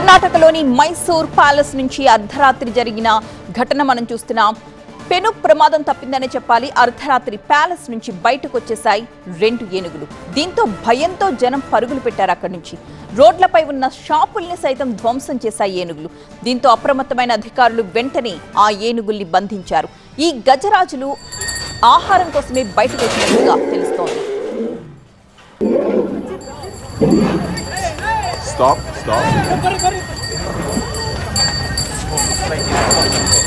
కర్ణాటకలోని మైసూర్ ప్యాలెస్ నుంచి అర్ధరాత్రి జరిగిన ఘటన మనం చూస్తున్నాం పెను ప్రమాదం తప్పిందనే చెప్పాలి అర్ధరాత్రి ప్యాలెస్ నుంచి బయటకు వచ్చేశాయి రెండు ఏనుగులు దీంతో భయంతో జనం పరుగులు పెట్టారు అక్కడి నుంచి రోడ్లపై ఉన్న షాపుల్ని సైతం ధ్వంసం చేశాయి ఏనుగులు దీంతో అప్రమత్తమైన అధికారులు వెంటనే ఆ ఏనుగుల్ని బంధించారు ఈ గజరాజులు ఆహారం కోసమే బయటకు వచ్చినట్టుగా తెలుస్తోంది Stop, stop.